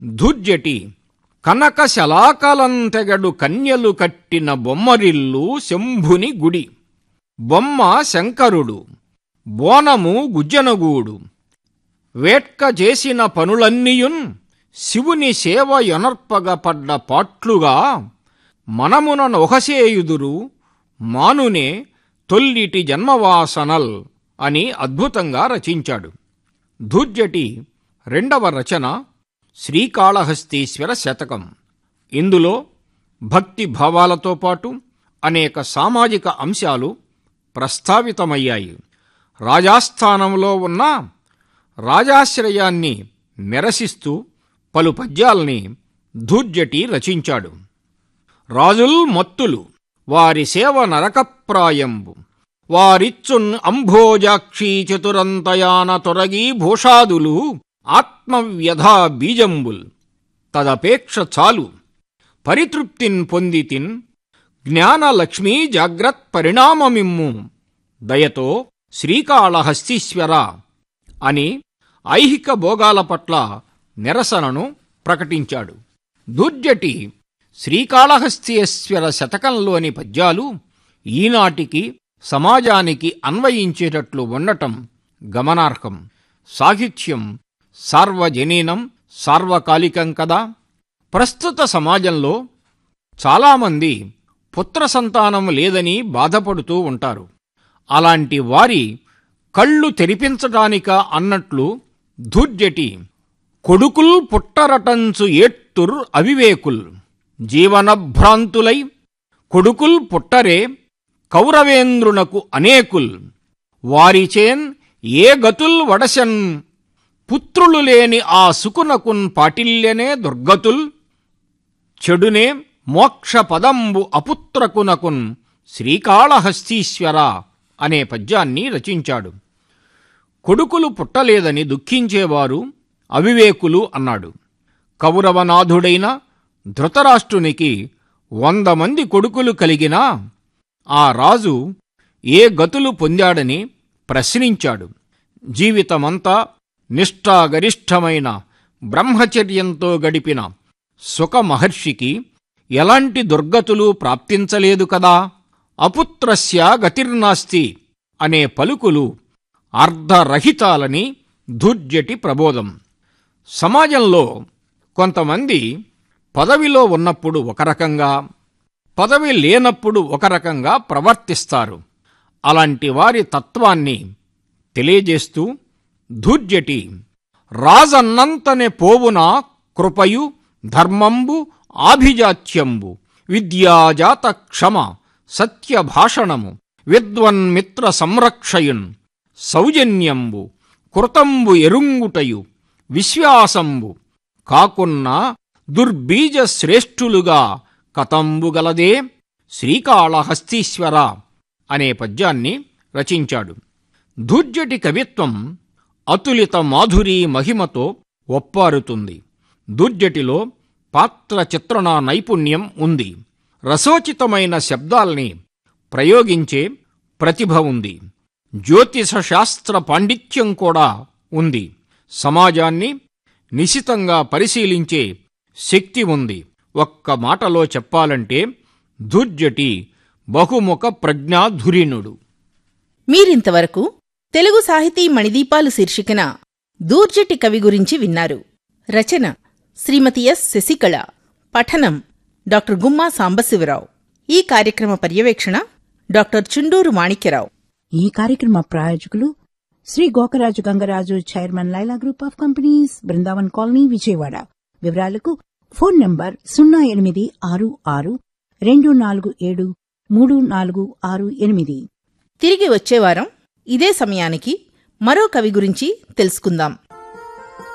ధుర్జటి కనక శలాకలంతెగడు కన్యలు కట్టిన బొమ్మరిల్లు శంభుని గుడి బొమ్మ శంకరుడు బోనము గుజ్జనగూడు వేట్క చేసిన పనులన్నీయున్ శివుని సేవ యొనర్పగ పడ్డ పాట్లుగా మనమున నొహసేయుదురు మానునే తొల్లిటి జన్మవాసనల్ అని అద్భుతంగా రచించాడు ధూర్జటి రెండవ రచన శ్రీకాళహస్తీశ్వర శతకం ఇందులో భక్తి భావాలతో పాటు అనేక సామాజిక అంశాలు ప్రస్తావితమయ్యాయి రాజాస్థానంలో ఉన్న రాజాశ్రయాన్ని నిరసిస్తూ పలు పద్యాల్ని ధూర్జటి రచించాడు రాజుల్ మత్తులు వారి సేవ నరకప్రాయంబు వారిచ్చున్ అంభోజాక్షి చతురంతయాన తొరగి భూషాదులు ఆత్మవ్యధా బీజంబుల్ తదపేక్ష చాలు పరితృప్తిన్ పొందితిన్ జ్ఞానలక్ష్మీ జాగ్రత్ పరిణామమిమ్ము దయతో శ్రీకాళహస్తీశ్వర అని ఐహిక భోగాల పట్ల నిరసనను ప్రకటించాడు దుర్జటి శ్రీకాళహస్తీశ్వర శతకంలోని పద్యాలు ఈనాటికి సమాజానికి అన్వయించేటట్లు ఉండటం గమనార్హం సాహిత్యం సార్వజనీనం సార్వకాలికం కదా ప్రస్తుత సమాజంలో చాలామంది పుత్ర సంతానం లేదని బాధపడుతూ ఉంటారు అలాంటి వారి కళ్ళు తెరిపించటానిక అన్నట్లు ధూర్జటి కొడుకుల్ పుట్టరటంచు ఏట్టుర్ అవివేకుల్ జీవనభ్రాంతులై కొడుకుల్ పుట్టరే కౌరవేంద్రునకు అనేకుల్ వారిచేన్ ఏ గతుల్ వడశన్ పుత్రులు లేని ఆ సుకునకున్ పాటిల్యనే దుర్గతుల్ చెడునే మోక్ష పదంబు అపుత్రకునకున్ శ్రీకాళహస్తీశ్వర అనే పద్యాన్ని రచించాడు కొడుకులు పుట్టలేదని దుఃఖించేవారు అవివేకులు అన్నాడు కౌరవనాథుడైన ధృతరాష్ట్రునికి వంద మంది కొడుకులు కలిగినా ఆ రాజు ఏ గతులు పొందాడని ప్రశ్నించాడు జీవితమంతా నిష్ఠాగరిష్టమైన బ్రహ్మచర్యంతో గడిపిన సుఖ మహర్షికి ఎలాంటి దుర్గతులు ప్రాప్తించలేదు కదా అపుత్రస్య గతిర్నాస్తి అనే పలుకులు అర్ధరహితాలని ధూర్జటి ప్రబోధం సమాజంలో కొంతమంది పదవిలో ఉన్నప్పుడు ఒక రకంగా పదవి లేనప్పుడు ఒక రకంగా ప్రవర్తిస్తారు అలాంటి వారి తత్వాన్ని తెలియజేస్తూ ధూర్జటి రాజన్నంతనే పోవున కృపయు ధర్మంబు ఆభిజాత్యంబు విద్యాజాత క్షమ సత్యభాషణము విద్వన్మిత్ర సంరక్షయున్ సౌజన్యంబు కృతంబు ఎరుంగుటయు విశ్వాసంబు కాకున్న దుర్బీజ శ్రేష్ఠులుగా కతంబు గలదే శ్రీకాళహస్తీశ్వర అనే పద్యాన్ని రచించాడు ధూర్జటి కవిత్వం అతులిత మాధురీ మహిమతో ఒప్పారుతుంది దుర్జటిలో పాత్ర చిత్రణ నైపుణ్యం ఉంది రసోచితమైన శబ్దాల్ని ప్రయోగించే ప్రతిభ ఉంది జ్యోతిష శాస్త్ర పాండిత్యం కూడా ఉంది సమాజాన్ని నిశితంగా పరిశీలించే శక్తి ఉంది ఒక్క మాటలో చెప్పాలంటే దుర్జటి బహుముఖ ప్రజ్ఞాధురీనుడు మీరింతవరకు తెలుగు సాహితీ మణిదీపాలు శీర్షికన దూర్జటి కవి గురించి విన్నారు రచన శ్రీమతి ఎస్ శశికళ పఠనం డాక్టర్ గుమ్మా సాంబశివరావు ఈ కార్యక్రమ పర్యవేక్షణ డాక్టర్ చుండూరు మాణిక్యరావు ఈ కార్యక్రమ ప్రాయోజకులు Shri Gokaraju Gangaraju chairman Laila group of companies Brindavan colony Vijayawada వివరాలకు ఫోన్ నంబర్ సున్నా ఎనిమిది ఆరు ఆరు రెండు నాలుగు ఏడు మూడు నాలుగు ఆరు ఎనిమిది తిరిగి వచ్చే వారం ఇదే సమయానికి మరో కవి గురించి తెలుసుకుందాం